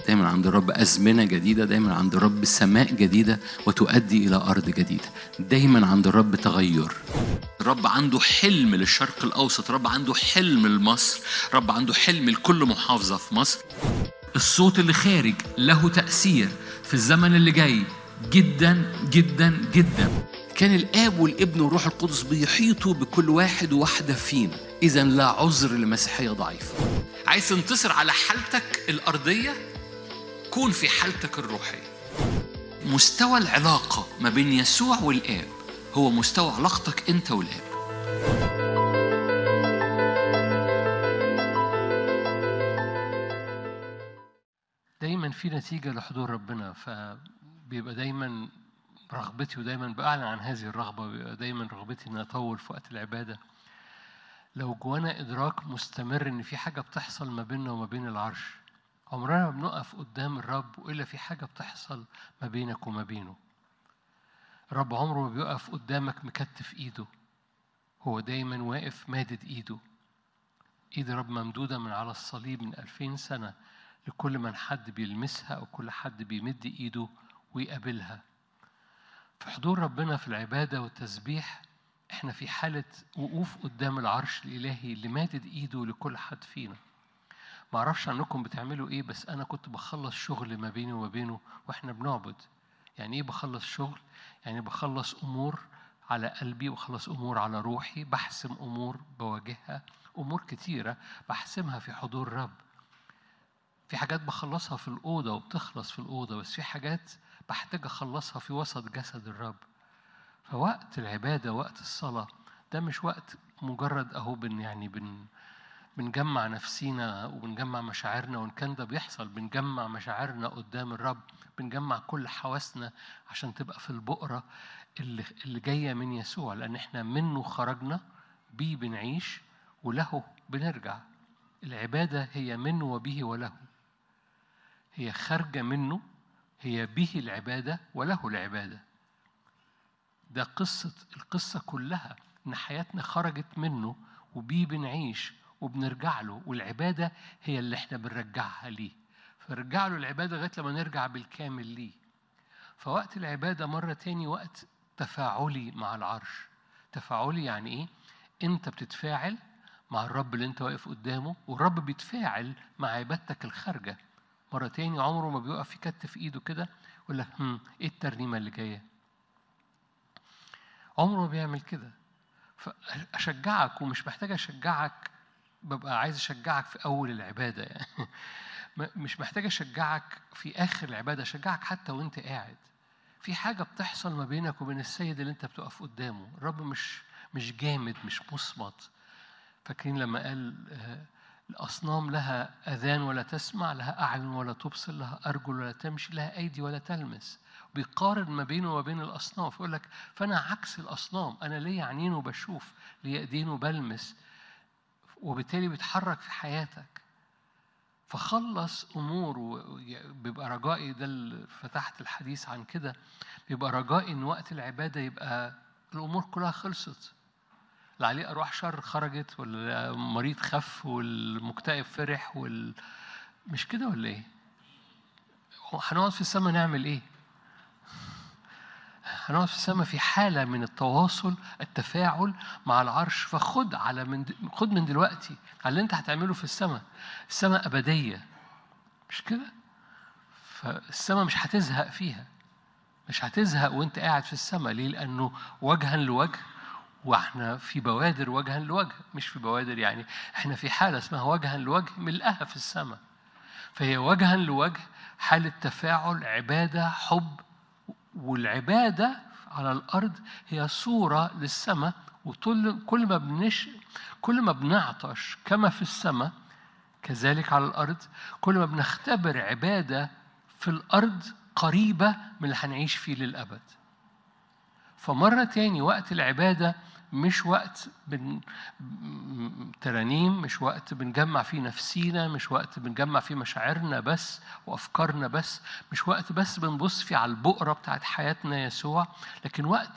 دايما عند الرب أزمنة جديدة دايما عند الرب سماء جديدة وتؤدي إلى أرض جديدة دايما عند الرب تغير الرب عنده حلم للشرق الأوسط الرب عنده حلم لمصر الرب عنده حلم لكل محافظة في مصر الصوت اللي خارج له تأثير في الزمن اللي جاي جدا جدا جدا كان الآب والابن والروح القدس بيحيطوا بكل واحد وواحدة فينا إذا لا عذر لمسيحية ضعيفة عايز تنتصر على حالتك الأرضية كون في حالتك الروحية مستوى العلاقة ما بين يسوع والآب هو مستوى علاقتك أنت والآب دايما في نتيجة لحضور ربنا فبيبقى دايما رغبتي ودايما بأعلن عن هذه الرغبة بيبقى دايما رغبتي إن أطول في وقت العبادة لو جوانا إدراك مستمر إن في حاجة بتحصل ما بيننا وما بين العرش عمرنا ما بنقف قدام الرب وإلا في حاجة بتحصل ما بينك وما بينه الرب عمره ما بيقف قدامك مكتف إيده هو دايما واقف مادد إيده إيد الرب ممدودة من على الصليب من ألفين سنة لكل من حد بيلمسها أو كل حد بيمد إيده ويقابلها في حضور ربنا في العبادة والتسبيح احنا في حالة وقوف قدام العرش الإلهي اللي مادد إيده لكل حد فينا ما اعرفش عنكم بتعملوا ايه بس انا كنت بخلص شغل ما بيني وما بينه واحنا بنعبد يعني ايه بخلص شغل يعني بخلص امور على قلبي بخلص امور على روحي بحسم امور بواجهها امور كتيره بحسمها في حضور الرب في حاجات بخلصها في الاوضه وبتخلص في الاوضه بس في حاجات بحتاج اخلصها في وسط جسد الرب فوقت العباده وقت الصلاه ده مش وقت مجرد اهو بن يعني بن بنجمع نفسينا وبنجمع مشاعرنا وإن كان ده بيحصل بنجمع مشاعرنا قدام الرب بنجمع كل حواسنا عشان تبقى في البؤرة اللي, اللي جاية من يسوع لأن إحنا منه خرجنا بيه بنعيش وله بنرجع العبادة هي منه وبه وله هي خارجة منه هي به العبادة وله العبادة ده قصة القصة كلها إن حياتنا خرجت منه وبيه بنعيش وبنرجع له والعبادة هي اللي احنا بنرجعها ليه فنرجع له العبادة لغاية لما نرجع بالكامل ليه فوقت العبادة مرة تاني وقت تفاعلي مع العرش تفاعلي يعني ايه انت بتتفاعل مع الرب اللي انت واقف قدامه والرب بيتفاعل مع عبادتك الخارجة مرة تاني عمره ما بيقف يكتف ايده كده يقول لك هم ايه الترنيمة اللي جاية عمره ما بيعمل كده فأشجعك ومش محتاج أشجعك ببقى عايز اشجعك في اول العباده يعني مش محتاج اشجعك في اخر العباده اشجعك حتى وانت قاعد في حاجه بتحصل ما بينك وبين السيد اللي انت بتقف قدامه الرب مش مش جامد مش مصمت فاكرين لما قال الأصنام لها أذان ولا تسمع لها أعين ولا تبصر لها أرجل ولا تمشي لها أيدي ولا تلمس بيقارن ما بينه وما بين الأصنام فيقول لك فأنا عكس الأصنام أنا ليا عينين وبشوف ليا إيدين وبلمس وبالتالي بيتحرك في حياتك فخلص امور بيبقى رجائي ده اللي فتحت الحديث عن كده بيبقى رجائي ان وقت العباده يبقى الامور كلها خلصت لا عليه ارواح شر خرجت والمريض خف والمكتئب فرح وال مش كده ولا ايه؟ هنقعد في السماء نعمل ايه؟ هنقعد في السماء في حالة من التواصل التفاعل مع العرش فخد على من خد من دلوقتي على اللي انت هتعمله في السماء السماء أبدية مش كده؟ فالسماء مش هتزهق فيها مش هتزهق وانت قاعد في السماء ليه؟ لأنه وجها لوجه واحنا في بوادر وجها لوجه مش في بوادر يعني احنا في حالة اسمها وجها لوجه ملقاها في السماء فهي وجها لوجه حالة تفاعل عبادة حب والعبادة على الأرض هي صورة للسماء وكل كل ما بنش كل ما بنعطش كما في السماء كذلك على الأرض كل ما بنختبر عبادة في الأرض قريبة من اللي هنعيش فيه للأبد فمرة تاني وقت العبادة مش وقت بن ترانيم مش وقت بنجمع فيه نفسينا مش وقت بنجمع فيه مشاعرنا بس وافكارنا بس مش وقت بس بنبص فيه على البؤره بتاعت حياتنا يسوع لكن وقت